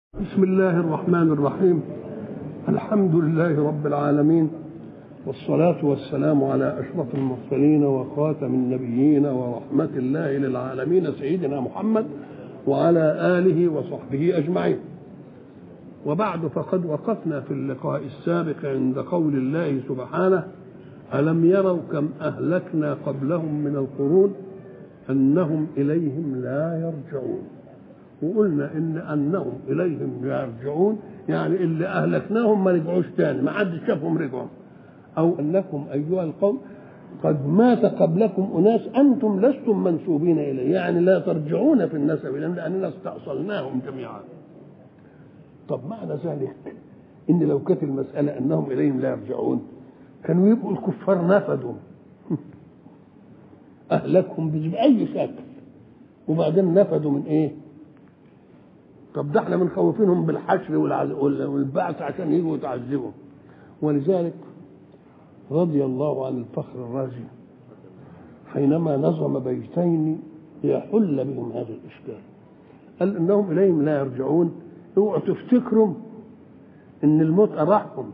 بسم الله الرحمن الرحيم الحمد لله رب العالمين والصلاة والسلام على أشرف المرسلين وخاتم النبيين ورحمة الله للعالمين سيدنا محمد وعلى آله وصحبه أجمعين وبعد فقد وقفنا في اللقاء السابق عند قول الله سبحانه ألم يروا كم أهلكنا قبلهم من القرون أنهم إليهم لا يرجعون وقلنا ان انهم اليهم يرجعون يعني اللي اهلكناهم ما رجعوش تاني ما حدش شافهم رجعوا او انكم ايها القوم قد مات قبلكم اناس انتم لستم منسوبين اليه يعني لا ترجعون في النسب لاننا استاصلناهم جميعا طب معنى ذلك ان لو كانت المساله انهم اليهم لا يرجعون كانوا يبقوا الكفار نفدوا اهلكهم باي شكل وبعدين نفدوا من ايه طب ده احنا مخوفينهم بالحشر والبعث عشان يجوا يتعذبوا ولذلك رضي الله عن الفخر الرازي حينما نظم بيتين يحل بهم هذا الاشكال قال انهم اليهم لا يرجعون اوعوا تفتكروا ان الموت اراحكم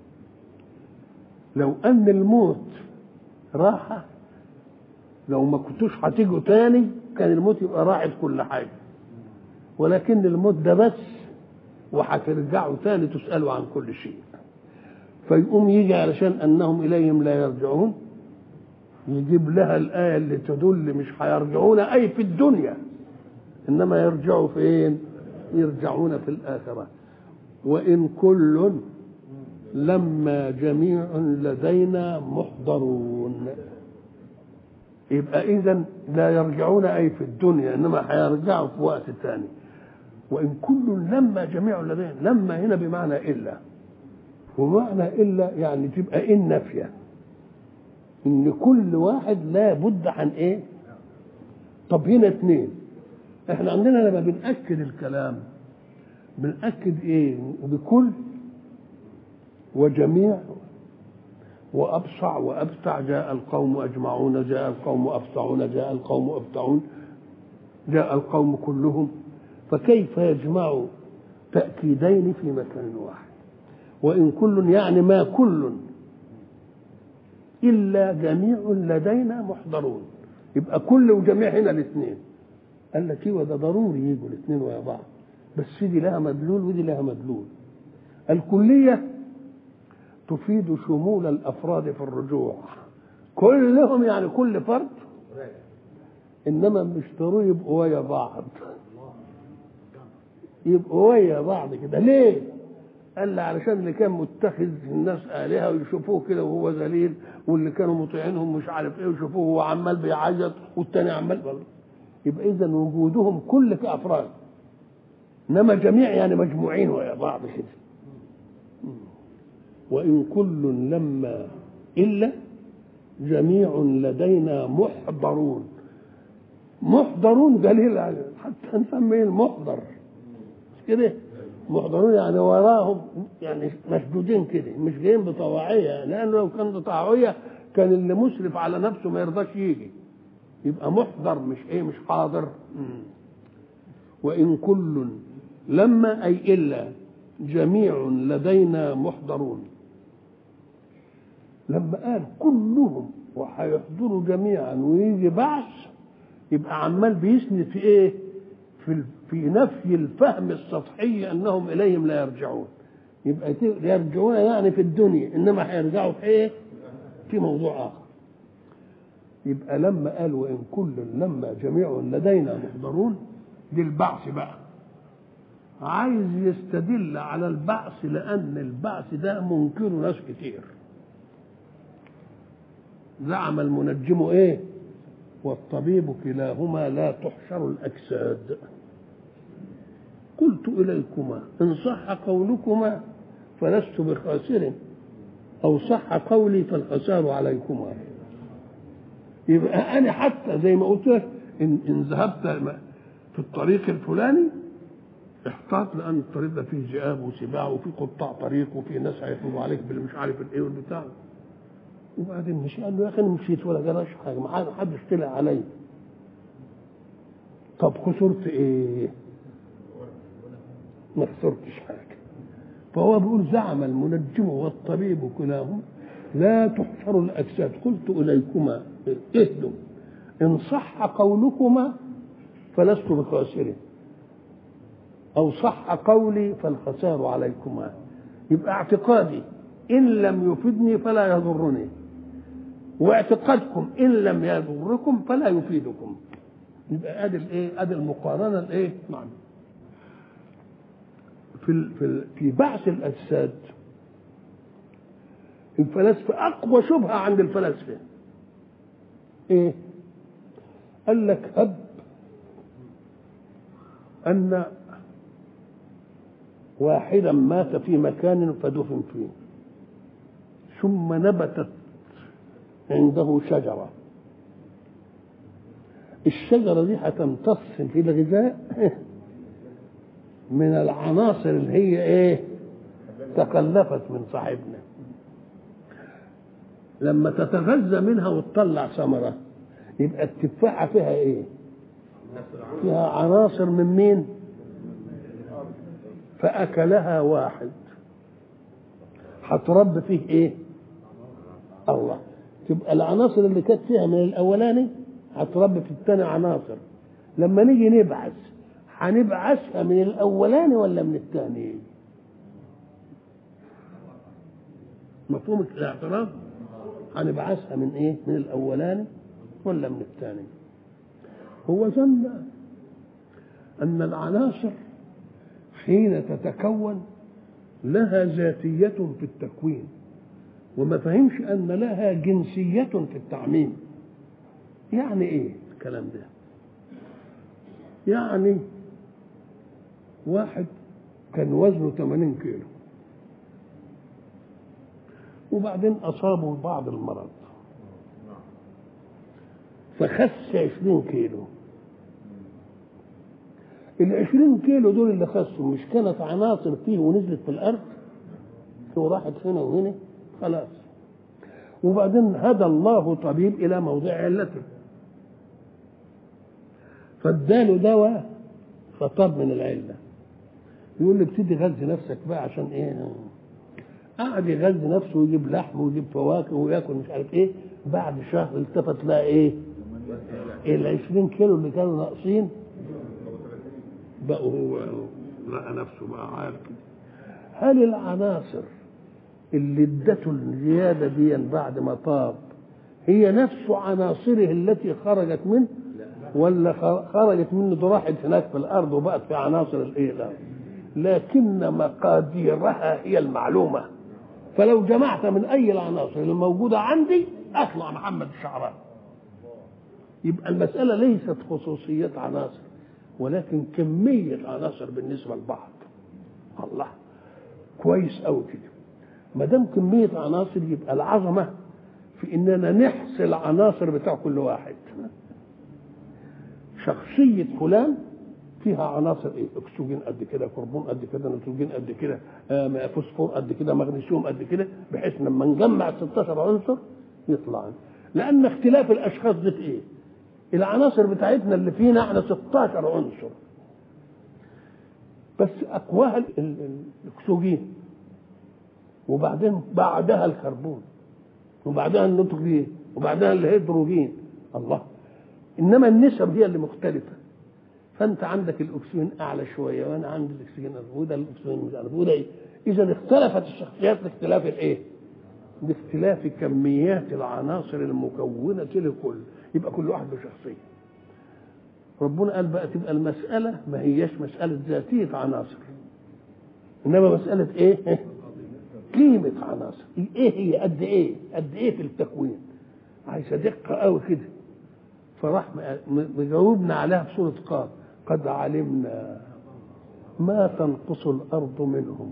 لو ان الموت راحه لو ما كنتوش هتيجوا تاني كان الموت يبقى راحت كل حاجه ولكن الموت ده بس وهترجعوا تاني تسألوا عن كل شيء فيقوم يجي علشان أنهم إليهم لا يرجعون يجيب لها الآية اللي تدل مش هيرجعون أي في الدنيا إنما يرجعوا فين يرجعون في الآخرة وإن كل لما جميع لدينا محضرون يبقى إذا لا يرجعون أي في الدنيا إنما هيرجعوا في وقت ثاني وإن كل لما جميع لدينا لما هنا بمعنى إلا ومعنى إلا يعني تبقى إن نافية إن كل واحد لا بد عن إيه طب هنا اثنين احنا عندنا لما بنأكد الكلام بنأكد ايه بكل وجميع وأبصع وأبتع جاء القوم أجمعون جاء القوم أبصعون جاء القوم أبتعون جاء القوم كلهم فكيف يجمع تأكيدين في مكان واحد وإن كل يعني ما كل إلا جميع لدينا محضرون يبقى كل وجميع هنا الاثنين قال لك ايوه ده ضروري يجوا الاثنين ويا بعض بس دي لها مدلول ودي لها مدلول الكليه تفيد شمول الافراد في الرجوع كلهم يعني كل فرد انما مش ضروري يبقوا ويا بعض يبقوا ويا بعض كده ليه قال لي علشان اللي كان متخذ الناس آلهة ويشوفوه كده وهو ذليل واللي كانوا مطيعينهم مش عارف ايه ويشوفوه وهو عمال بيعيط والتاني عمال والله يبقى اذا وجودهم كل كافراد انما جميع يعني مجموعين ويا بعض كده وإن كل لما إلا جميع لدينا محضرون محضرون دليل على حتى نسميه المحضر مش كده محضرون يعني وراهم يعني مشدودين كده مش جايين بطواعية لأنه لو كان بطواعية كان اللي مسرف على نفسه ما يرضاش يجي يبقى محضر مش ايه مش حاضر وإن كل لما أي إلا جميع لدينا محضرون لما قال كلهم وهيحضروا جميعا ويجي بعث يبقى عمال بيسند في ايه؟ في في نفي الفهم السطحي انهم اليهم لا يرجعون يبقى يرجعون يعني في الدنيا انما هيرجعوا في ايه؟ في موضوع اخر يبقى لما قال وان كل لما جميع لدينا محضرون دي البعث بقى عايز يستدل على البعث لان البعث ده منكره ناس كتير زعم المنجم ايه والطبيب كلاهما لا تحشر الاجساد قلت اليكما ان صح قولكما فلست بخاسر او صح قولي فالخسار عليكما يبقى انا حتى زي ما قلت لك ان, إن ذهبت في الطريق الفلاني احتاط لان الطريق ده فيه ذئاب وسباع وفيه قطاع طريق وفيه ناس هيطلبوا عليك باللي مش عارف الايه والبتاع وبعدين مشي قال له يا اخي انا مشيت ولا جراش حاجه ما حدش طلع عليا طب خسرت ايه؟ ما خسرتش حاجه فهو بيقول زعم المنجم والطبيب كلاهما لا تحشر الاجساد قلت اليكما اهدوا ان صح قولكما فلست بخاسر او صح قولي فالخسار عليكما يبقى اعتقادي ان لم يفيدني فلا يضرني واعتقادكم ان لم يضركم فلا يفيدكم يبقى ادي الايه ادي المقارنه الايه نعم في ال في ال في بعث الاجساد الفلاسفه اقوى شبهه عند الفلاسفه ايه قال لك هب ان واحدا مات في مكان فدفن فيه ثم نبتت عنده شجره الشجره دي هتمتص في الغذاء من العناصر اللي هي ايه تخلفت من صاحبنا لما تتغذى منها وتطلع ثمرة يبقى التفاحة فيها ايه فيها عناصر من مين فأكلها واحد هترب فيه ايه الله تبقى العناصر اللي كانت فيها من الاولاني هترب في الثاني عناصر لما نيجي نبعث هنبعثها من الاولاني ولا من الثاني مفهوم الاعتراض هنبعثها من ايه من الاولاني ولا من الثاني هو ظن ان العناصر حين تتكون لها ذاتية في التكوين وما فهمش أن لها جنسية في التعميم يعني إيه الكلام ده يعني واحد كان وزنه 80 كيلو وبعدين أصابه بعض المرض فخس 20 كيلو ال 20 كيلو دول اللي خسوا مش كانت عناصر فيه ونزلت في الارض وراحت هنا وهنا خلاص وبعدين هدى الله طبيب الى موضع علته فاداله دواء فطاب من العله يقول له ابتدي غذي نفسك بقى عشان ايه قعد يغذي نفسه ويجيب لحم ويجيب فواكه وياكل مش عارف ايه بعد شهر التفت لقى ايه ال 20 كيلو اللي كانوا ناقصين بقوا هو لقى نفسه بقى عارف هل العناصر اللي ادته الزياده دي بعد ما طاب هي نفس عناصره التي خرجت منه ولا خرجت منه دي راحت هناك في الارض وبقت في عناصر الايه لا لكن مقاديرها هي المعلومه فلو جمعت من اي العناصر الموجوده عندي اطلع محمد الشعراني يبقى المساله ليست خصوصيه عناصر ولكن كمية عناصر بالنسبة لبعض الله كويس أوي كده ما دام كمية عناصر يبقى العظمة في إننا نحصي العناصر بتاع كل واحد شخصية فلان فيها عناصر ايه؟ اكسجين قد كده، كربون قد كده، نيتروجين قد كده، آه فوسفور قد كده، مغنيسيوم قد كده، بحيث لما نجمع 16 عنصر يطلع لأن اختلاف الأشخاص دي في ايه؟ العناصر بتاعتنا اللي فينا احنا 16 عنصر بس اقواها الاكسجين وبعدين بعدها الكربون وبعدها النيتروجين وبعدها الهيدروجين الله انما النسب هي اللي مختلفه فانت عندك الاكسجين اعلى شويه وانا عندي الاكسجين وده الاكسجين مش عارف وده ايه اذا اختلفت الشخصيات باختلاف الايه؟ باختلاف كميات العناصر المكونه لكل يبقى كل واحد له شخصيه ربنا قال بقى تبقى المسألة ما هيش مسألة ذاتية عناصر إنما مسألة إيه؟ قيمة عناصر إيه هي قد إيه؟ قد إيه في التكوين؟ عايزة دقة قوي كده فراح مجاوبنا عليها بصورة قاب قد علمنا ما تنقص الأرض منهم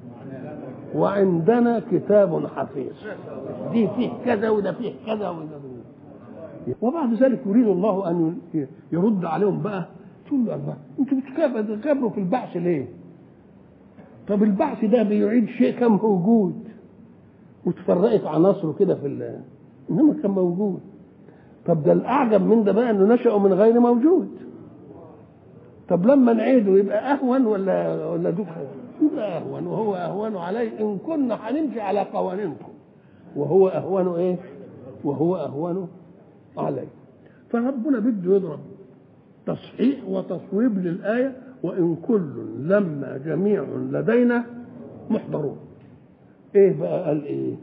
وعندنا كتاب حفيظ دي فيه كذا وده فيه كذا وده فيه. وبعد ذلك يريد الله ان يرد عليهم بقى تقول له الله انتوا بتكابروا في البعث ليه؟ طب البعث ده بيعيد شيء كان موجود وتفرقت عناصره كده في ال انما كان موجود طب ده الاعجب من ده بقى انه نشأوا من غير موجود طب لما نعيده يبقى اهون ولا ولا دوك يبقى اهون وهو اهون عليه ان كنا هنمشي على قوانينكم وهو اهون ايه وهو اهون عليه فربنا بده يضرب تصحيح وتصويب للايه وان كل لما جميع لدينا محضرون ايه بقى قال ايه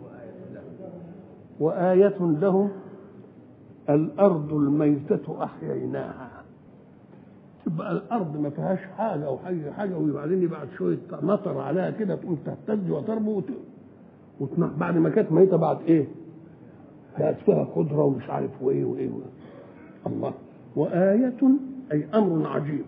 وآية لهم الأرض الميتة أحييناها تبقى الأرض ما فيهاش حاجة أو حاجة حاجة وبعدين يبعد شوية مطر عليها كده تقوم تهتز وتربو وت... وتن... بعد ما كانت ميتة بعد إيه؟ بقت فيها خضرة ومش عارف وإيه وإيه, وإيه. الله وآية أي أمر عجيب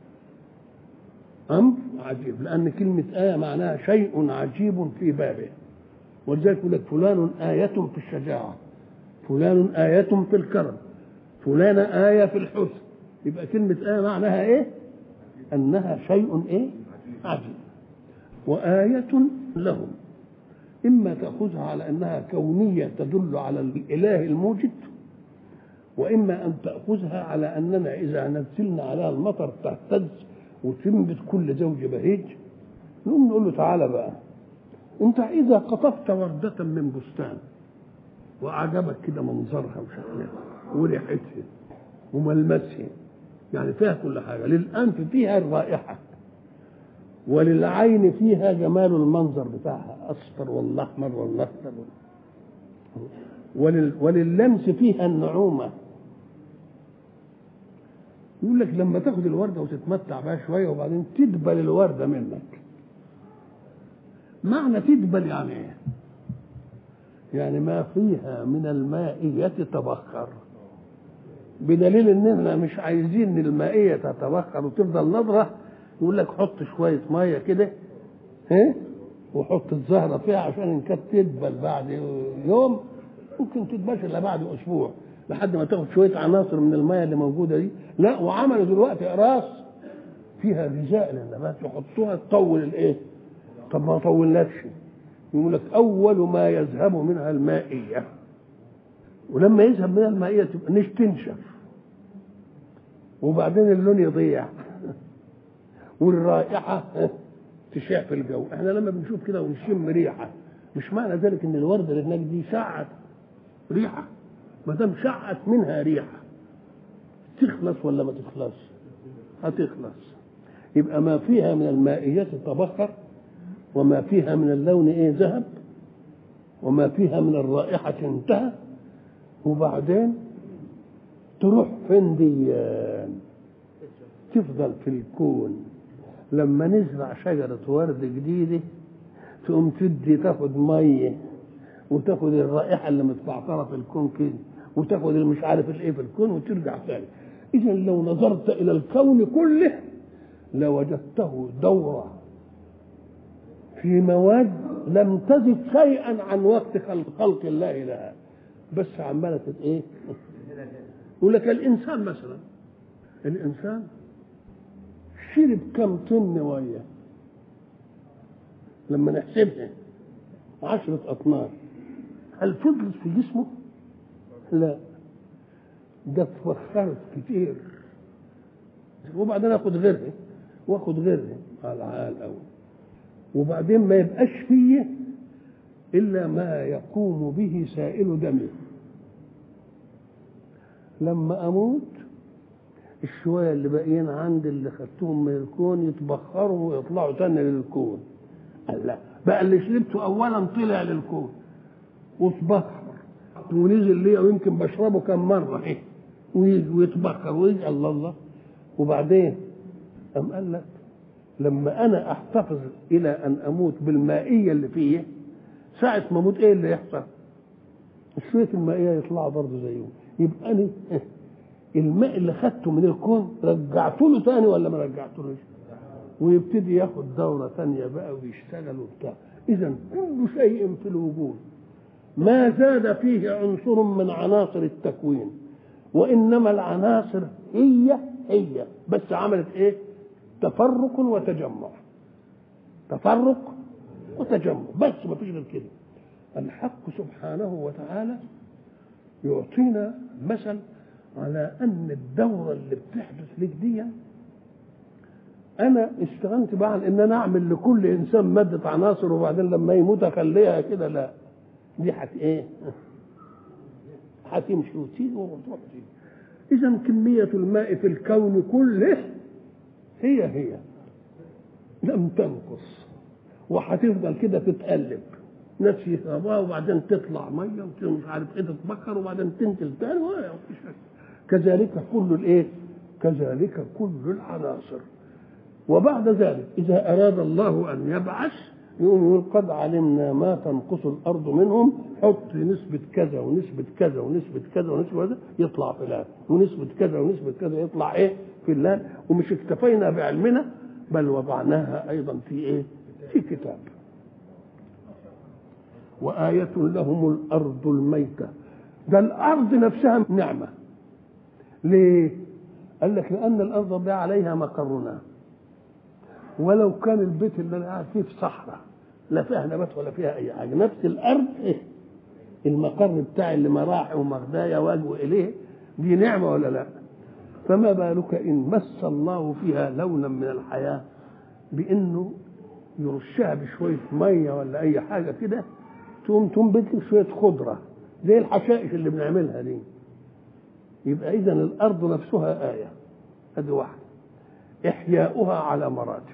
أمر عجيب لأن كلمة آية معناها شيء عجيب في بابه ولذلك يقول لك فلان آية في الشجاعة فلان آية في الكرم فلان آية في الحسن يبقى كلمة آية معناها إيه؟ أنها شيء إيه؟ عجيب وآية لهم إما تأخذها على أنها كونية تدل على الإله الموجد وإما أن تأخذها على أننا إذا نزلنا عليها المطر تهتز وتنبت كل زوج بهيج نقوم نقول له تعالى بقى انت اذا قطفت ورده من بستان واعجبك كده منظرها وشكلها وريحتها وملمسها يعني فيها كل حاجه للانف فيها الرائحه وللعين فيها جمال المنظر بتاعها اصفر ولا احمر ولا اخضر ولل ولللمس فيها النعومه يقول لك لما تاخد الورده وتتمتع بها شويه وبعدين تدبل الورده منك معنى تدبل يعني ايه يعني ما فيها من المائية تتبخر بدليل اننا مش عايزين ان المائية تتبخر وتفضل نضرة يقول لك حط شوية مية كده ها وحط الزهرة فيها عشان ان كانت تدبل بعد يوم ممكن تدبلش الا بعد اسبوع لحد ما تاخد شوية عناصر من المية اللي موجودة دي لا وعملوا دلوقتي اقراص فيها غذاء للنبات يحطوها تطول الايه طب ما طولناش يقول لك اول ما يذهب منها المائيه ولما يذهب منها المائيه تبقى مش تنشف وبعدين اللون يضيع والرائحه تشع في الجو احنا لما بنشوف كده ونشم ريحه مش معنى ذلك ان الورده اللي هناك دي شعت ريحه ما دام شعت منها ريحه تخلص ولا ما تخلص هتخلص يبقى ما فيها من المائيات تبخر وما فيها من اللون ايه ذهب وما فيها من الرائحة انتهى وبعدين تروح فين دي تفضل في الكون لما نزرع شجرة ورد جديدة تقوم تدي تاخد مية وتاخد الرائحة اللي متبعترة في الكون كده وتاخد اللي مش عارف الايه في الكون وترجع تاني إذا لو نظرت إلى الكون كله لوجدته دورة في مواد لم تزد شيئا عن وقت خلق, خلق الله لها بس عماله ايه؟ يقول لك الانسان مثلا الانسان شرب كم طن ميه لما نحسبها عشرة أطنان هل فضلت في جسمه؟ لا ده اتوخرت كتير وبعدين اخد غيرها واخد غيرها على الاول وبعدين ما يبقاش فيه الا ما يقوم به سائل دمه لما اموت الشويه اللي باقيين عندي اللي خدتهم من الكون يتبخروا ويطلعوا تاني للكون قال لا بقى اللي شربته اولا طلع للكون وتبخر ونزل ليا ويمكن بشربه كم مره ايه ويتبخر ويجي الله الله وبعدين قام قال لك لما انا احتفظ الى ان اموت بالمائيه اللي فيه ساعه ما اموت ايه اللي يحصل؟ شويه المائيه يطلعوا برضه زيهم يبقى انا الماء اللي خدته من الكون رجعته له تاني ولا ما رجعتلوش؟ ويبتدي ياخد دوره ثانيه بقى ويشتغل وبتاع اذا كل شيء في الوجود ما زاد فيه عنصر من عناصر التكوين وانما العناصر هي هي بس عملت ايه تفرق وتجمع تفرق وتجمع بس ما فيش غير كده الحق سبحانه وتعالى يعطينا مثل على ان الدوره اللي بتحدث لك دي انا استغنت بقى عن ان انا اعمل لكل انسان ماده عناصر وبعدين لما يموت اخليها كده لا دي حت ايه هتمشي وتيجي وتروح تيجي اذا كميه الماء في الكون كله هي هي لم تنقص وهتفضل كده تتقلب ناس يشربوها وبعدين تطلع ميه ومش عارف ايه تتبخر وبعدين تنزل تاني كذلك كل الايه؟ كذلك كل العناصر وبعد ذلك إذا أراد الله أن يبعث يقوم يقول قد علمنا ما تنقص الأرض منهم حط نسبة كذا ونسبة كذا ونسبة كذا ونسبة كذا يطلع فلان ونسبة كذا ونسبة كذا يطلع إيه فلان ومش اكتفينا بعلمنا بل وضعناها أيضا في إيه في كتاب وآية لهم الأرض الميتة ده الأرض نفسها نعمة ليه؟ قال لك لأن الأرض ده عليها مقرنا ولو كان البيت اللي انا قاعد فيه في صحراء لا فيها نبات ولا فيها اي حاجه نفس الارض إيه؟ المقر بتاعي اللي مراحي ومغدايا واجوا اليه دي نعمه ولا لا فما بالك ان مس الله فيها لونا من الحياه بانه يرشها بشويه ميه ولا اي حاجه كده تقوم تنبت لك شويه خضره زي الحشائش اللي بنعملها دي يبقى اذا الارض نفسها ايه ادي واحده احياؤها على مراتب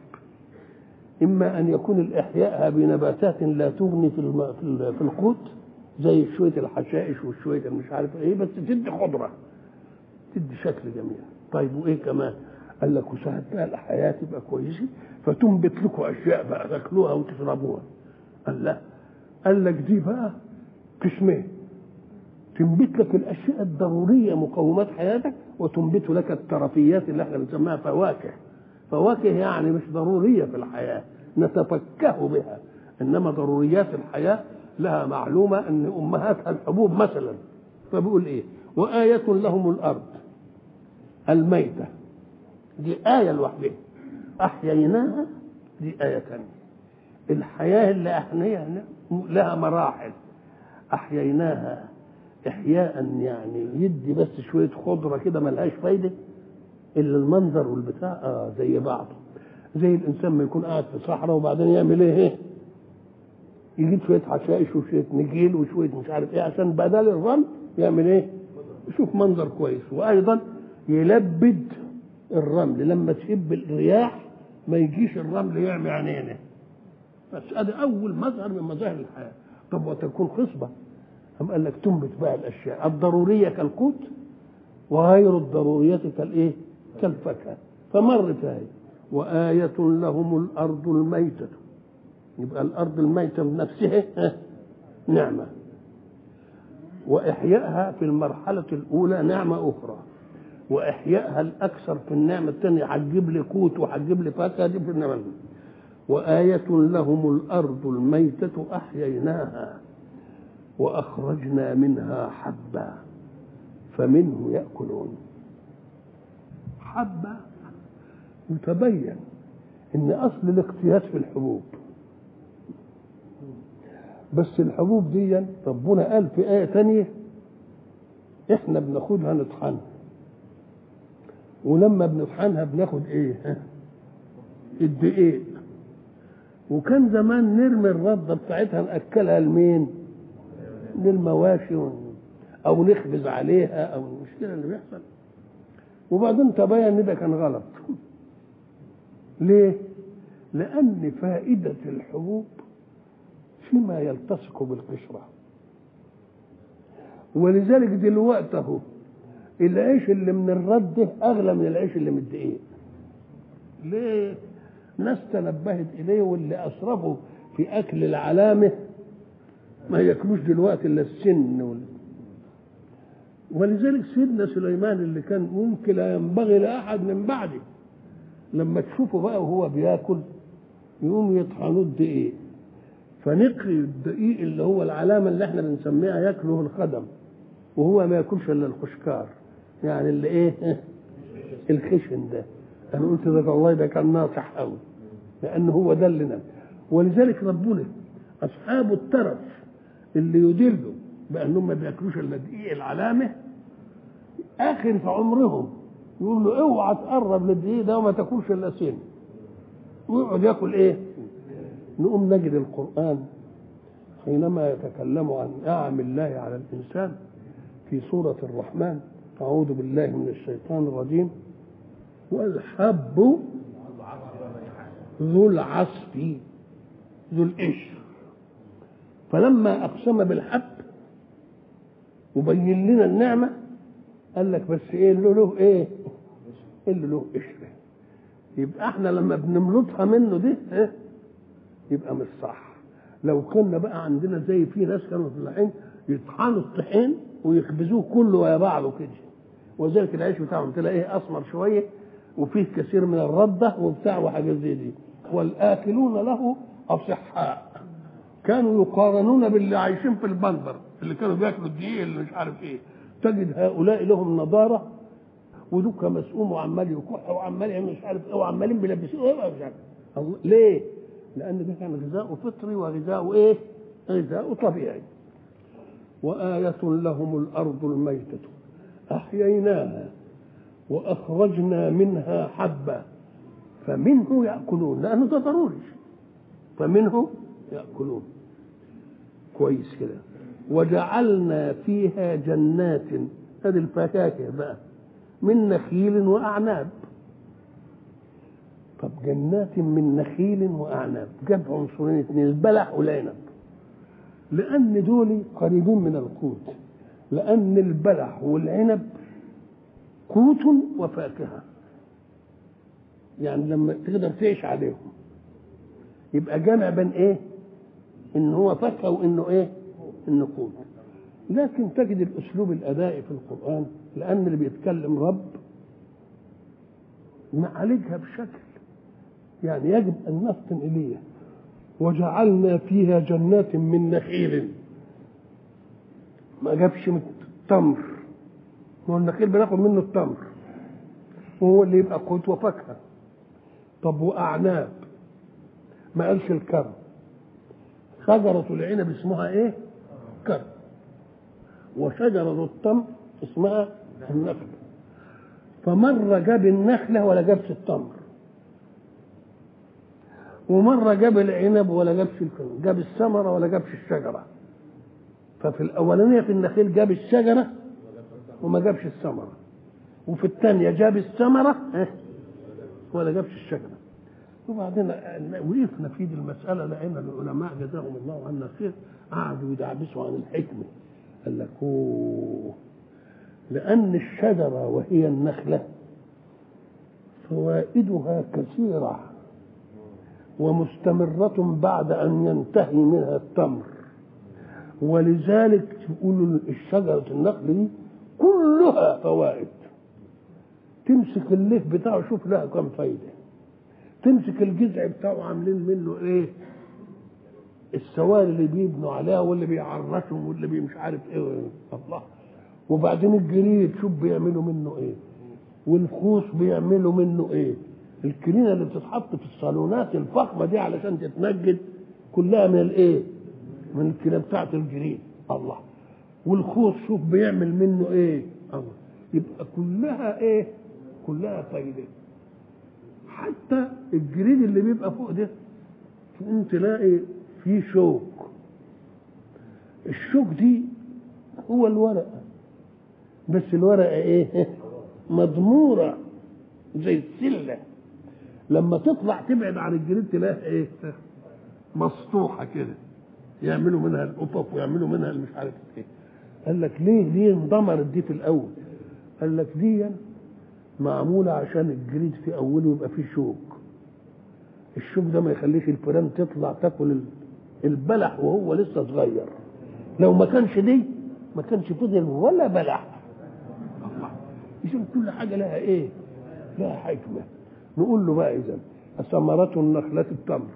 اما ان يكون الاحياء بنباتات لا تغني في الم... في, في القوت زي شويه الحشائش وشويه مش عارف ايه بس تدي خضره تدي شكل جميل طيب وايه كمان قال لك وساعات بقى الحياه تبقى كويسه فتنبت لكم اشياء بقى تاكلوها وتشربوها قال لا قال لك دي بقى قسمين تنبت لك الاشياء الضروريه مقومات حياتك وتنبت لك الترفيات اللي احنا بنسميها فواكه فواكه يعني مش ضروريه في الحياه نتفكه بها انما ضروريات الحياه لها معلومه ان امهاتها الحبوب مثلا فبيقول ايه وآية لهم الأرض الميتة دي آية لوحدها أحييناها دي آية ثانية الحياة اللي أحييناها لها مراحل أحييناها إحياء يعني يدي بس شوية خضرة كده ملهاش فايدة إلا المنظر والبتاع آه زي بعضه زي الإنسان ما يكون قاعد في صحراء وبعدين يعمل إيه؟ يجيب شوية حشائش وشوية نجيل وشوية مش عارف إيه عشان بدل الرمل يعمل إيه؟ يشوف منظر كويس وأيضا يلبد الرمل لما تشب الرياح ما يجيش الرمل يعمي عينينه بس هذا أول مظهر من مظاهر الحياة طب وتكون خصبة أم قال لك تنبت بقى الأشياء الضرورية كالقوت وغير الضرورية كالإيه؟ كالفاكهة فمرت هذه وآية لهم الأرض الميتة يبقى الأرض الميتة بنفسها نعمة وإحيائها في المرحلة الأولى نعمة أخرى وإحيائها الأكثر في النعمة الثانية هتجيب لي قوت وهتجيب لي فاكهة دي في النعمة وآية لهم الأرض الميتة أحييناها وأخرجنا منها حبا فمنه يأكلون حبة يتبين إن أصل الاقتياس في الحبوب بس الحبوب دي ربنا قال في آية تانية إحنا بناخدها نطحنها ولما بنطحنها بناخد إيه؟ الدقيق وكان زمان نرمي الردة بتاعتها نأكلها لمين؟ للمواشي أو نخبز عليها أو المشكلة اللي بيحصل وبعدين تبين إن ده كان غلط ليه؟ لأن فائدة الحبوب فيما يلتصق بالقشرة ولذلك دلوقتي اهو العيش اللي من الرد اغلى من العيش اللي من الدقيق ليه ناس تنبهت اليه واللي اسرفوا في اكل العلامه ما ياكلوش دلوقتي الا السن وال... ولذلك سيدنا سليمان اللي كان ممكن لا ينبغي لاحد من بعده لما تشوفه بقى وهو بياكل يقوم يطحنوه الدقيق فنقي الدقيق اللي هو العلامة اللي احنا بنسميها ياكله الخدم وهو ما ياكلش الا الخشكار يعني اللي ايه الخشن ده انا قلت ده والله ده كان ناصح قوي لان هو ده اللي نام ولذلك ربنا اصحاب الترف اللي يدلوا بانهم ما بياكلوش الا دقيق العلامه اخر في عمرهم يقول له اوعى تقرب للدقيق ده وما تاكلش الا سن ويقعد ياكل ايه نقوم نجد القرآن حينما يتكلم عن نعم الله على الإنسان في سورة الرحمن أعوذ بالله من الشيطان الرجيم والحب ذو العصف ذو القشر فلما أقسم بالحب وبين لنا النعمة قال لك بس ايه اللي له ايه اللي له قشر يبقى احنا لما بنملطها منه دي ايه يبقى مش صح لو كنا بقى عندنا زي في ناس كانوا فلاحين يطحنوا الطحين ويخبزوه كله ويا بعضه كده وذلك العيش بتاعهم تلاقيه اسمر شويه وفيه كثير من الرده وبتاع وحاجات زي دي والاكلون له اصحاء كانوا يقارنون باللي عايشين في البندر اللي كانوا بياكلوا الدقيق اللي مش عارف ايه تجد هؤلاء لهم نضاره ودوكا مسؤوم وعمال يكح وعمال يعمل مش عارف ايه وعمالين بيلبسوه ايه مش عارف الله ليه؟ لان ده كان غذاء فطري وغذاء ايه؟ غذاء طبيعي وآية لهم الأرض الميتة أحييناها وأخرجنا منها حبا فمنه يأكلون لأنه ده ضروري فمنه يأكلون كويس كده وجعلنا فيها جنات هذه الفاكهة بقى من نخيل وأعناب طب جنات من نخيل وأعناب جاب عنصرين اثنين البلح والعنب لأن دول قريبين من القوت لأن البلح والعنب قوت وفاكهة يعني لما تقدر تعيش عليهم يبقى جامع بين ايه؟ ان هو فاكهه وانه ايه؟ انه قوت لكن تجد الاسلوب الادائي في القران لان اللي بيتكلم رب معالجها بشكل يعني يجب ان نفطن اليه وجعلنا فيها جنات من نخيل ما جابش من التمر هو النخيل بناخد منه التمر وهو اللي يبقى قوت وفاكهه طب واعناب ما قالش الكرم شجرة العنب اسمها ايه؟ كرم وشجرة التمر اسمها النخل فمرة جاب النخلة ولا جابش التمر ومرة جاب العنب ولا جابش الكرم جاب الثمرة ولا جابش الشجرة ففي الأولانية في النخيل جاب الشجرة وما جابش الثمرة وفي الثانية جاب الثمرة ولا جابش الشجرة وبعدين وقفنا في دي المسألة لقينا العلماء جزاهم الله عنا خير قعدوا يدعبسوا عن الحكمة قال لك أوه لأن الشجرة وهي النخلة فوائدها كثيرة ومستمرة بعد أن ينتهي منها التمر ولذلك يقولوا الشجرة النخل دي كلها فوائد تمسك الليف بتاعه شوف لها كم فايده تمسك الجذع بتاعه عاملين منه ايه السواري اللي بيبنوا عليها واللي بيعرشهم واللي بي مش عارف ايه الله وبعدين الجريد شوف بيعملوا منه ايه والخوص بيعملوا منه ايه الكرينه اللي بتتحط في الصالونات الفخمه دي علشان تتنجد كلها من الايه من الكرينه بتاعت الجريد الله والخوص شوف بيعمل منه ايه الله يبقى كلها ايه كلها فايده حتى الجريد اللي بيبقى فوق ده تقوم تلاقي فيه شوك الشوك دي هو الورقه بس الورقه ايه مضموره زي السله لما تطلع تبعد عن الجريد تلاقي ايه مسطوحه كده يعملوا منها القطط ويعملوا منها مش عارف ايه قال لك ليه ليه انضمرت دي في الاول قال لك دي معمولة عشان الجريد في أوله يبقى فيه شوك الشوك ده ما يخليش الفيران تطلع تاكل البلح وهو لسه صغير لو ما كانش دي ما كانش فضل ولا بلح الله إذا كل حاجة لها إيه؟ لها حكمة نقول له بقى إذا ثمرة النخلة التمر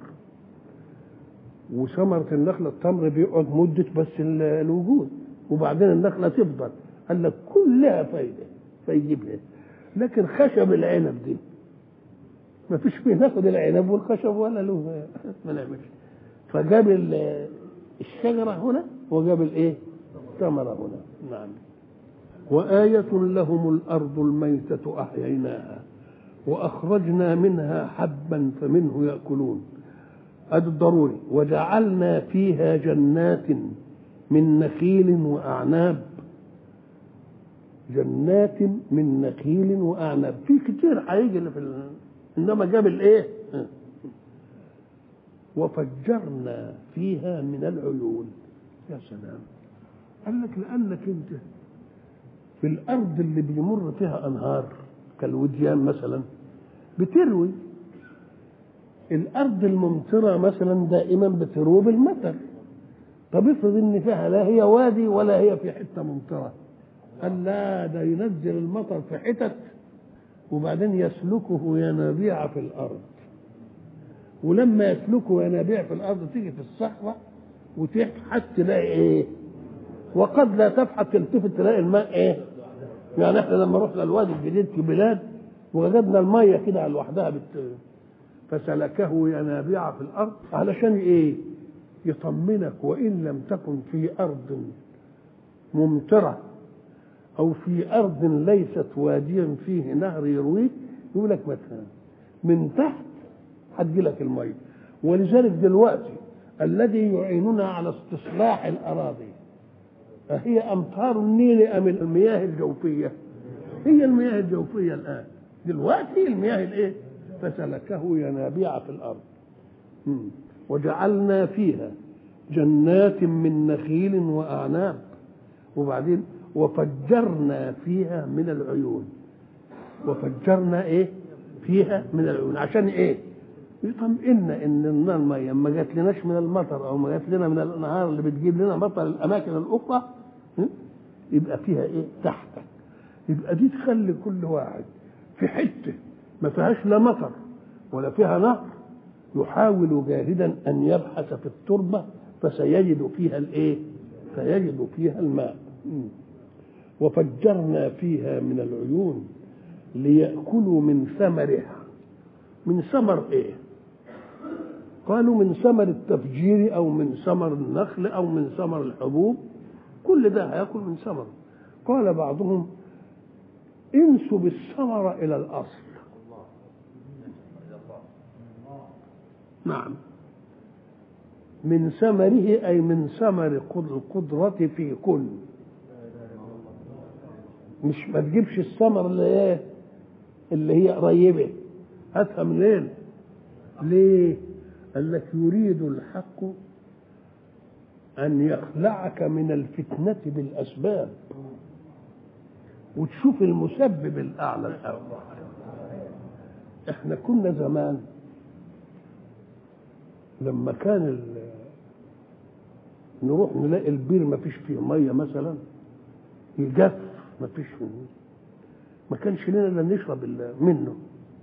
وثمرة النخلة التمر بيقعد مدة بس الوجود وبعدين النخلة تفضل قال لك كلها فايدة فيجيبها لكن خشب العنب دي ما فيش فيه ناخد العنب والخشب ولا له ما نعملش فجاب الشجرة هنا وجاب الايه؟ الثمرة هنا نعم وآية لهم الأرض الميتة أحييناها وأخرجنا منها حبا فمنه يأكلون هذا الضروري وجعلنا فيها جنات من نخيل وأعناب جنات من نخيل وأعناب في كتير هيجي اللي في ال... إنما جاب الإيه؟ وفجرنا فيها من العيون يا سلام قال لك لأنك أنت في الأرض اللي بيمر فيها أنهار كالوديان مثلا بتروي الارض الممطره مثلا دائما بتروي بالمطر طب افرض ان فيها لا هي وادي ولا هي في حته ممطره قال لا ده ينزل المطر في حتت وبعدين يسلكه ينابيع في الارض ولما يسلكه ينابيع في الارض تيجي في الصحراء وتبحث تلاقي ايه وقد لا تبحث تلتفت تلاقي الماء ايه يعني احنا لما رحنا الوادي الجديد في بلاد وجدنا الميه كده لوحدها بت... فسلكه ينابيع في الارض علشان ايه يطمنك وان لم تكن في ارض ممطره او في ارض ليست واديا فيه نهر يرويك يقول لك مثلا من تحت هتجي لك الميه ولذلك دلوقتي الذي يعيننا على استصلاح الاراضي أهي امطار النيل ام المياه الجوفيه هي المياه الجوفيه الان دلوقتي المياه الايه فسلكه ينابيع في الارض وجعلنا فيها جنات من نخيل واعناب وبعدين وفجرنا فيها من العيون وفجرنا ايه فيها من العيون عشان ايه يطمئن ان الميه ما جات لناش من المطر او ما جات لنا من الانهار اللي بتجيب لنا مطر الاماكن الاخرى يبقى فيها ايه تحتك يبقى دي تخلي كل واحد في حته ما فيهاش لا مطر ولا فيها نهر يحاول جاهدا ان يبحث في التربه فسيجد فيها الايه؟ سيجد فيها الماء وفجرنا فيها من العيون ليأكلوا من ثمرها من ثمر ايه؟ قالوا من ثمر التفجير او من ثمر النخل او من ثمر الحبوب كل ده هياكل من ثمر قال بعضهم انسب الثمر الى الاصل نعم من ثمره اي من ثمر القدرة في كل مش ما تجيبش الثمر اللي ايه اللي هي قريبة هاتها منين ليه قال لك يريد الحق أن يخلعك من الفتنة بالأسباب وتشوف المسبب الأعلى الأول احنا كنا زمان لما كان ال... نروح نلاقي البير ما فيش فيه ميه مثلا يجف ما فيش ما كانش لنا الا نشرب منه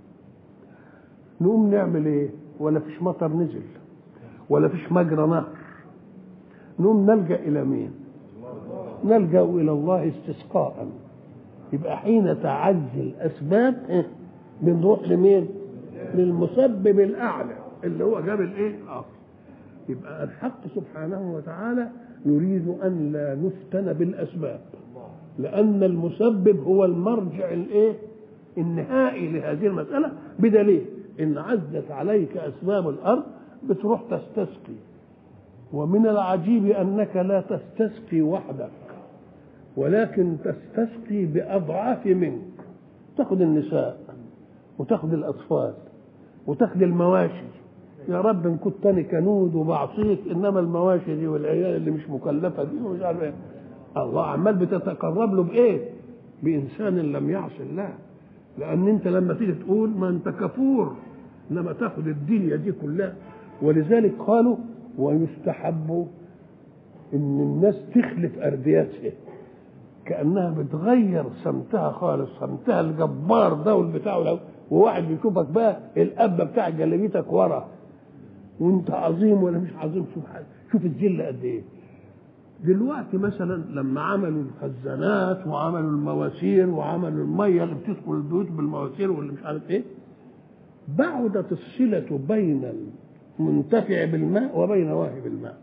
نقوم نعمل ايه ولا فيش مطر نزل ولا فيش مجرى نهر نقوم نلجا الى مين نلجا الى الله استسقاء يبقى حين تعزي الاسباب إيه؟ بنروح لمين للمسبب الاعلى اللي هو جاب الايه الاصل يبقى الحق سبحانه وتعالى يريد ان لا نفتن بالاسباب لان المسبب هو المرجع الايه النهائي لهذه المساله بدليل ان عزت عليك اسباب الارض بتروح تستسقي ومن العجيب انك لا تستسقي وحدك ولكن تستسقي باضعاف منك تاخذ النساء وتاخذ الاطفال وتاخذ المواشي يا رب ان كنت انا كنود وبعصيك انما المواشي دي والعيال اللي مش مكلفه دي ومش عارف ايه الله عمال بتتقرب له بايه؟ بانسان لم يعص الله لان انت لما تيجي تقول ما انت كفور انما تاخذ الدنيا دي كلها ولذلك قالوا ويستحب ان الناس تخلف اردياتها كانها بتغير سمتها خالص سمتها الجبار ده والبتاع وواحد بيشوفك بقى الاب بتاع جلابيتك ورا وانت عظيم ولا مش عظيم شوف شوف الذل قد ايه دلوقتي مثلا لما عملوا الخزانات وعملوا المواسير وعملوا الميه اللي بتدخل البيوت بالمواسير واللي مش عارف ايه بعدت الصله بين المنتفع بالماء وبين واهب الماء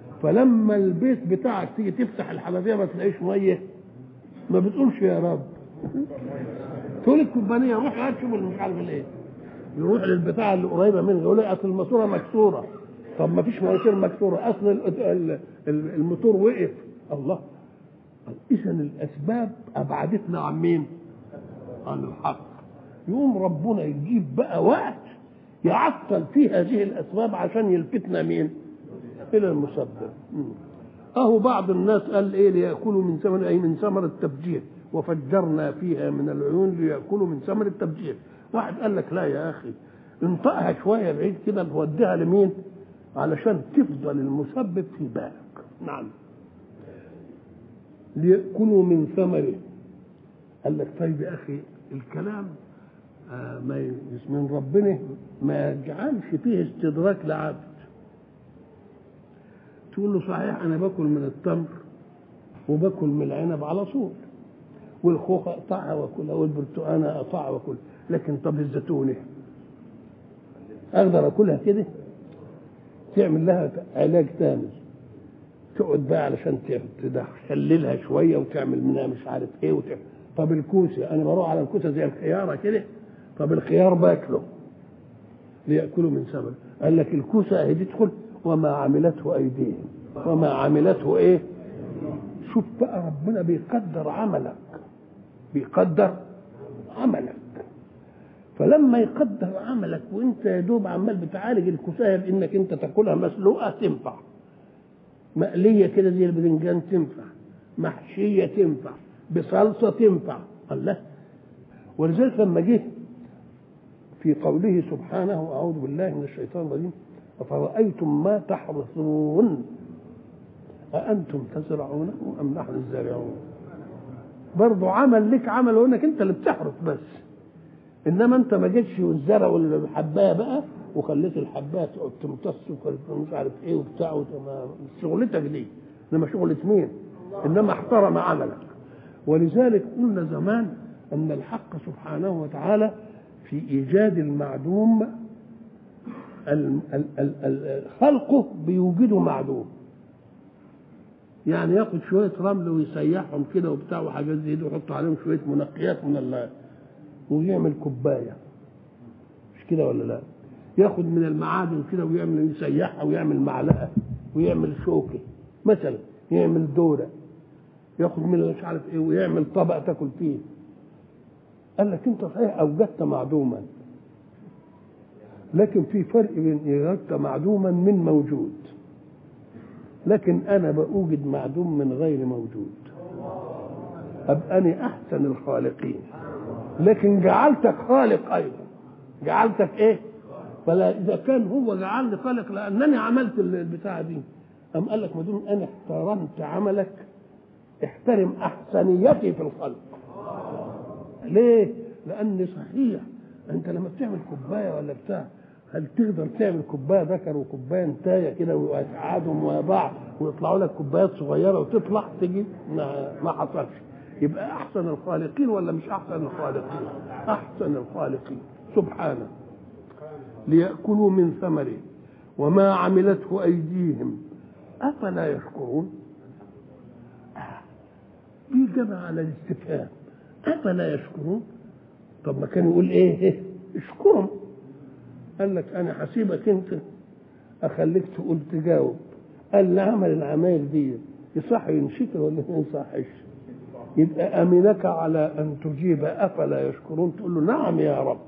فلما البيت بتاعك تيجي تفتح الحنفيه ما تلاقيش ميه ما بتقولش يا رب تقول الكوبانيه روح هات شوف مش عارف الايه يروح للبتاعه اللي قريبه منه يقول لي اصل الماسوره مكسوره طب ما فيش مواسير مكسوره اصل ال- ال- ال- الموتور وقف الله اذا الاسباب ابعدتنا عن مين؟ عن الحق يقوم ربنا يجيب بقى وقت يعطل فيه هذه الاسباب عشان يلفتنا مين؟ الى المسبب مم. اهو بعض الناس قال ايه ليأكلوا من ثمر اي من ثمر التبجير وفجرنا فيها من العيون ليأكلوا من ثمر التبجير واحد قال لك لا يا اخي انطقها شويه بعيد كده نوديها لمين؟ علشان تفضل المسبب في بالك نعم ليأكلوا من ثمره قال لك طيب يا اخي الكلام آه ما ي- من ربنا ما يجعلش فيه استدراك لعبد تقول له صحيح انا باكل من التمر وباكل من العنب على طول والخوخ اقطعها واكلها والبرتقانه اقطعها واكلها لكن طب الزيتونه اقدر اكلها كده تعمل لها علاج تاني تقعد بقى علشان ت- تخللها شويه وتعمل منها مش عارف ايه وتعمل. طب الكوسه انا بروح على الكوسه زي الخياره كده طب الخيار باكله ليأكلوا من ثمره قال لك الكوسه اهي تدخل وما عملته ايديهم وما عملته ايه شوف بقى ربنا بيقدر عملك بيقدر عملك فلما يقدر عملك وانت يا دوب عمال بتعالج الكوسايه بانك انت تاكلها مسلوقه تنفع مقليه كده زي البذنجان تنفع محشيه تنفع بصلصه تنفع الله ولذلك لما جه في قوله سبحانه اعوذ بالله من الشيطان الرجيم افرايتم ما تحرثون أأنتم تزرعونه أم نحن الزارعون برضو عمل لك عمل وانك انت اللي بتحرث بس انما انت ما جيتش والزرع والحبايه بقى وخليت الحبايه تقعد تمتص ومش عارف ايه وبتاع وما- مش شغلتك دي انما شغله مين؟ انما احترم عملك ولذلك قلنا زمان ان الحق سبحانه وتعالى في ايجاد المعدوم ال- ال- ال- ال- خلقه بيوجده معدوم يعني ياخد شويه رمل ويسيحهم كده وبتاع وحاجات زي دي ويحط عليهم شويه منقيات من الله ويعمل كوبايه مش كده ولا لا ياخد من المعادن كده ويعمل يسيحها ويعمل معلقه ويعمل شوكه مثلا يعمل دوره ياخد من مش عارف ايه ويعمل طبق تاكل فيه قال لك انت صحيح اوجدت معدوما لكن في فرق بين اوجدت معدوما من موجود لكن انا باوجد معدوم من غير موجود ابقى انا احسن الخالقين لكن جعلتك خالق ايضا جعلتك ايه فلا اذا كان هو جعلني خالق لانني عملت البتاعه دي ام قال لك ما دام انا احترمت عملك احترم احسنيتي في الخلق ليه لان صحيح انت لما بتعمل كوبايه ولا بتاع هل تقدر تعمل كوبايه ذكر وكوبايه انتايه كده ويقعدهم ويا بعض ويطلعوا لك كوبايات صغيره وتطلع تجي ما, ما حصلش يبقى احسن الخالقين ولا مش احسن الخالقين احسن الخالقين سبحانه ليأكلوا من ثمره وما عملته أيديهم أفلا يشكرون بيجمع على الاستفهام أفلا يشكرون طب ما كان يقول إيه, إيه؟ اشكرهم قال لك أنا هسيبك أنت أخليك تقول تجاوب قال لا عمل العمايل دي يصح ينشكر ولا ما يصحش يبقى أمنك على أن تجيب أفلا يشكرون تقول له نعم يا رب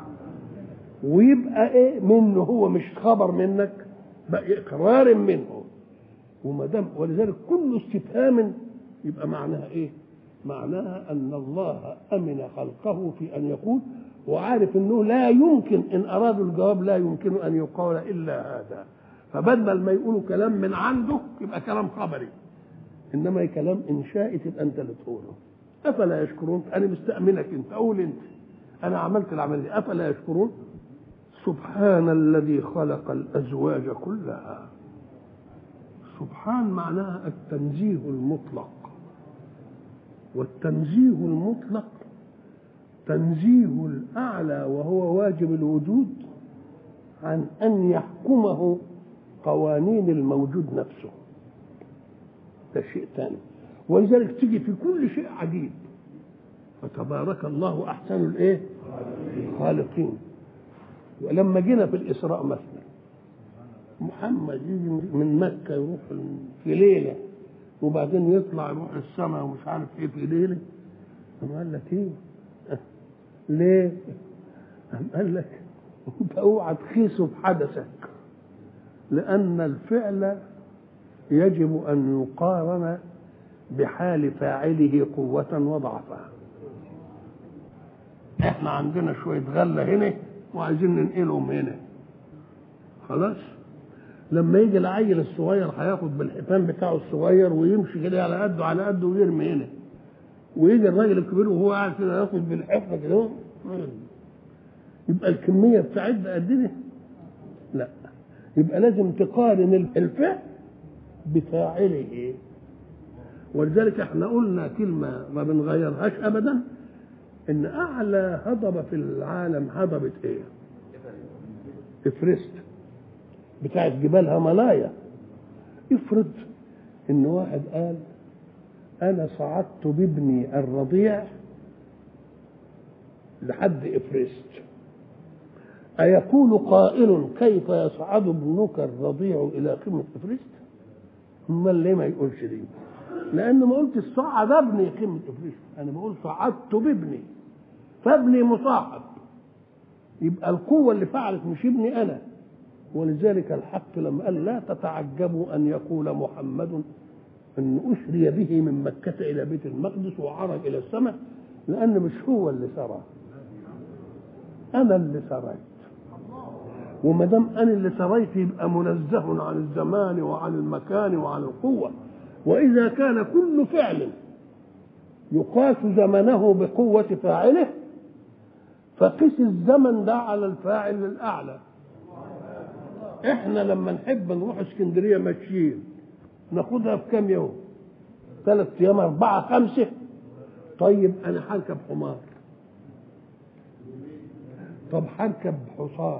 ويبقى ايه منه هو مش خبر منك بقى اقرار منه وما دام ولذلك كل استفهام يبقى معناها ايه؟ معناها ان الله امن خلقه في ان يقول وعارف انه لا يمكن ان ارادوا الجواب لا يمكن ان يقال الا هذا فبدل ما يقولوا كلام من عنده يبقى كلام خبري انما كلام انشائي تبقى انت اللي تقوله افلا يشكرون انا مستامنك انت قول انت انا عملت العمل دي افلا يشكرون سبحان الذي خلق الازواج كلها سبحان معناها التنزيه المطلق والتنزيه المطلق تنزيه الاعلى وهو واجب الوجود عن ان يحكمه قوانين الموجود نفسه ده شيء ثاني ولذلك تيجي في كل شيء عجيب فتبارك الله احسن الايه الخالقين ولما جينا في الاسراء مثلا محمد يجي من مكه يروح في ليله وبعدين يطلع يروح السماء ومش عارف ايه في ليله قام قال لك ايه ليه قام قال لك انت اوعى تخيسه بحدثك لان الفعل يجب ان يقارن بحال فاعله قوة وضعفا احنا عندنا شوية غلة هنا وعايزين ننقلهم هنا خلاص لما يجي العيل الصغير هياخد بالحيطان بتاعه الصغير ويمشي كده على قده على قده ويرمي هنا ويجي الراجل الكبير وهو قاعد كده ياخد بالحفره كده يبقى الكميه بتاعتنا قد ايه؟ لا يبقى لازم تقارن الفعل بفاعله ولذلك احنا قلنا كلمه ما بنغيرهاش ابدا ان اعلى هضبه في العالم هضبه ايه؟ افرست بتاعت جبال هيمالايا افرض ان واحد قال انا صعدت بابني الرضيع لحد افرست أيقول قائل كيف يصعد ابنك الرضيع إلى قمة إفرست؟ أمال ليه ما يقولش دي؟ لأنه ما قلت صعد ابني قمة إفرست، أنا بقول صعدت بابني فابني مصاحب يبقى القوة اللي فعلت مش ابني أنا ولذلك الحق لما قال لا تتعجبوا أن يقول محمد أن أسري به من مكة إلى بيت المقدس وعرج إلى السماء لأن مش هو اللي سرى أنا اللي سريت وما دام أنا اللي سريت يبقى منزه عن الزمان وعن المكان وعن القوة وإذا كان كل فعل يقاس زمنه بقوة فاعله فقس الزمن ده على الفاعل الأعلى احنا لما نحب نروح اسكندرية ماشيين ناخدها في كام يوم ثلاث ايام اربعة خمسة طيب انا هركب حمار طب هركب حصان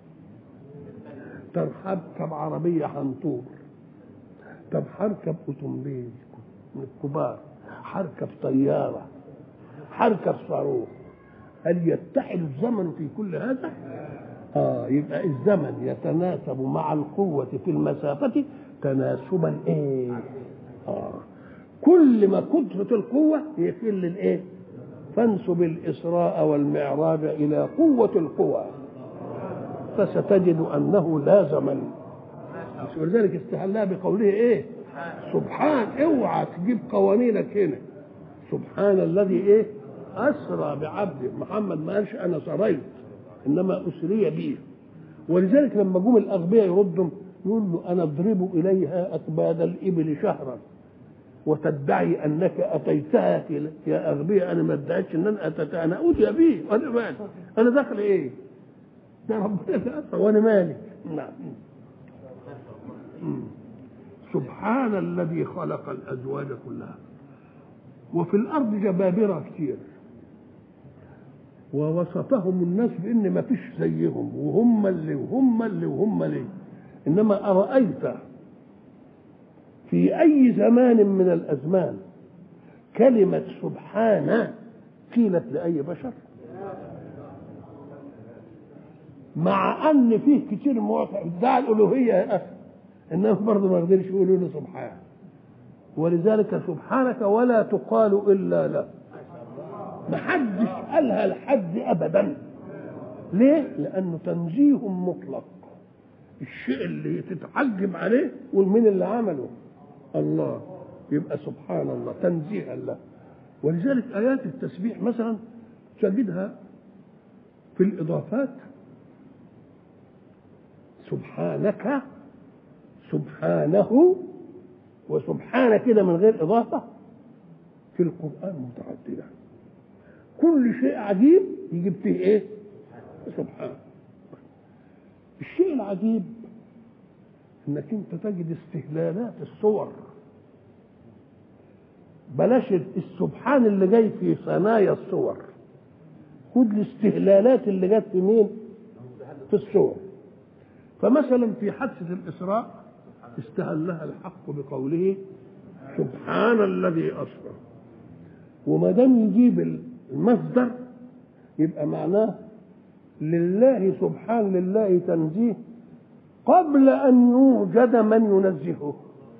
طب هركب عربية حنطور طب هركب اوتومبيل من الكبار هركب طيارة هركب صاروخ هل يتحد الزمن في كل هذا؟ اه يبقى الزمن يتناسب مع القوة في المسافة تناسبا ايه؟ اه كل ما كثرة القوة يقل الايه؟ فانسب الإسراء والمعراج إلى قوة القوى فستجد أنه لا زمن ولذلك استهلها بقوله إيه سبحان اوعى تجيب قوانينك هنا سبحان الذي إيه أسرى بعبده محمد ما قالش أنا سريت إنما أسري به ولذلك لما جم الأغبياء يردوا يقول له أنا أضرب إليها أكباد الإبل شهرا وتدعي انك اتيتها يا اغبياء انا ما ادعيتش ان انا اتيتها انا اوتي به انا مالي انا داخل ايه؟ ده ربنا وانا مالي نعم سبحان الذي خلق الازواج كلها وفي الارض جبابره كتير ووصفهم الناس بان ما فيش زيهم وهم اللي وهم اللي وهم اللي انما ارايت في أي زمان من الأزمان كلمة سبحان قيلت لأي بشر مع أن فيه كتير مواقع ادعى الألوهية يا أخي إنما برضه ما قدرش يقولوا له سبحان ولذلك سبحانك ولا تقال إلا له محدش قالها لحد أبدا ليه؟ لأنه تنزيه مطلق الشيء اللي تتعجب عليه والمين اللي عمله الله يبقى سبحان الله تنزيها له ولذلك آيات التسبيح مثلا تجدها في الإضافات سبحانك سبحانه وسبحان كده من غير إضافة في القرآن متعددة كل شيء عجيب يجيب فيه إيه؟ سبحان الشيء العجيب انك انت تجد استهلالات الصور بلاش السبحان اللي جاي في ثنايا الصور خد الاستهلالات اللي جت في مين في الصور فمثلا في حادثة الإسراء استهلها الحق بقوله سبحان الذي أسرى وما دام يجيب المصدر يبقى معناه لله سبحان لله تنزيه قبل أن يوجد من ينزهه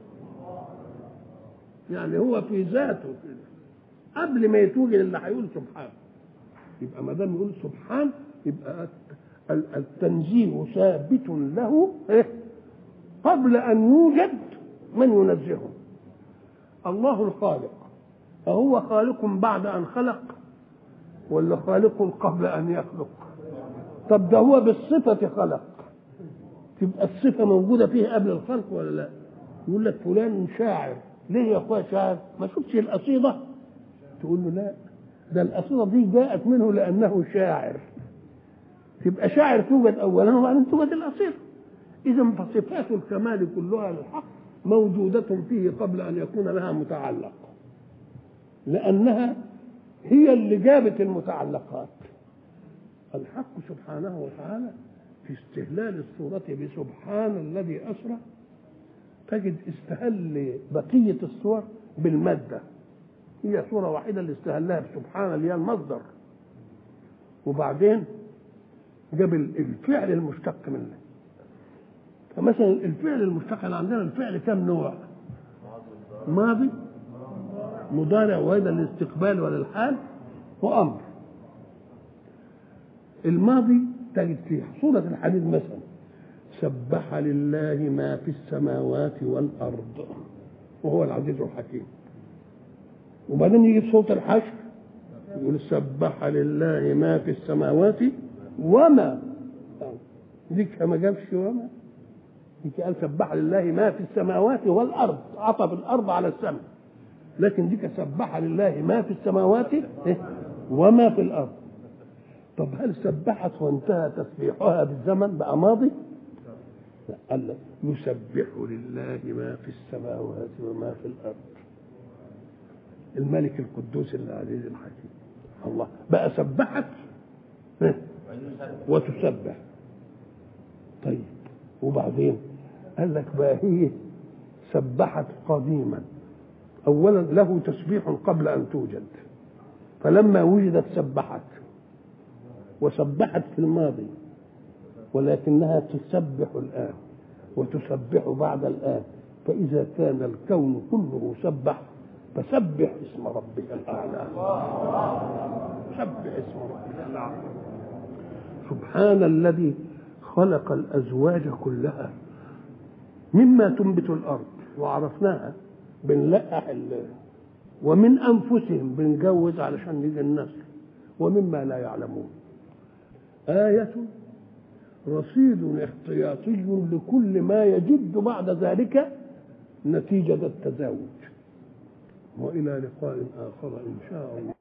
يعني هو في ذاته كده قبل ما يتوجد اللي هيقول سبحان يبقى ما دام يقول سبحان يبقى التنزيه ثابت له إيه؟ قبل ان يوجد من ينزهه الله الخالق أهو خالق بعد أن خلق ولا خالق قبل أن يخلق طب ده هو بالصفة خلق تبقى الصفة موجودة فيه قبل الخلق ولا لا يقول لك فلان شاعر ليه يا اخويا شاعر ما شفتش القصيدة تقول له لا ده القصيدة دي جاءت منه لأنه شاعر تبقى شاعر توجد أولا وبعدين توجد القصيدة إذا فصفات الكمال كلها للحق موجودة فيه قبل أن يكون لها متعلق لأنها هي اللي جابت المتعلقات الحق سبحانه وتعالى في استهلال الصورة بسبحان الذي أسرى تجد استهل بقية الصور بالمادة هي صورة واحدة اللي استهلها بسبحان اللي هي المصدر وبعدين جاب الفعل المشتق منه فمثلا الفعل المشتق عندنا الفعل كم نوع ماضي مضارع وهذا للاستقبال وللحال وامر الماضي تجد في سورة الحديد مثلا سبح لله ما في السماوات والأرض وهو العزيز الحكيم وبعدين يجي في سورة الحشر يقول سبح لله ما في السماوات وما ديك ما جابش وما ديك قال سبح لله ما في السماوات والأرض عطف الأرض على السماء لكن ديك سبح لله ما في السماوات وما في الأرض طب هل سبحت وانتهى تسبيحها بالزمن بقى ماضي؟ لا قال لك يسبح لله ما في السماوات وما في الارض الملك القدوس العزيز الحكيم الله بقى سبحت وتسبح طيب وبعدين قال لك بقى هي سبحت قديما اولا له تسبيح قبل ان توجد فلما وجدت سبحت وسبحت في الماضي ولكنها تسبح الآن وتسبح بعد الآن فإذا كان الكون كله سبح فسبح اسم ربك الأعلى سبح اسم ربك الأعلى سبحان الذي خلق الأزواج كلها مما تنبت الأرض وعرفناها بنلقح ومن أنفسهم بنجوز علشان يجي النسل ومما لا يعلمون آية رصيد احتياطي لكل ما يجد بعد ذلك نتيجة التزاوج وإلى لقاء آخر إن شاء الله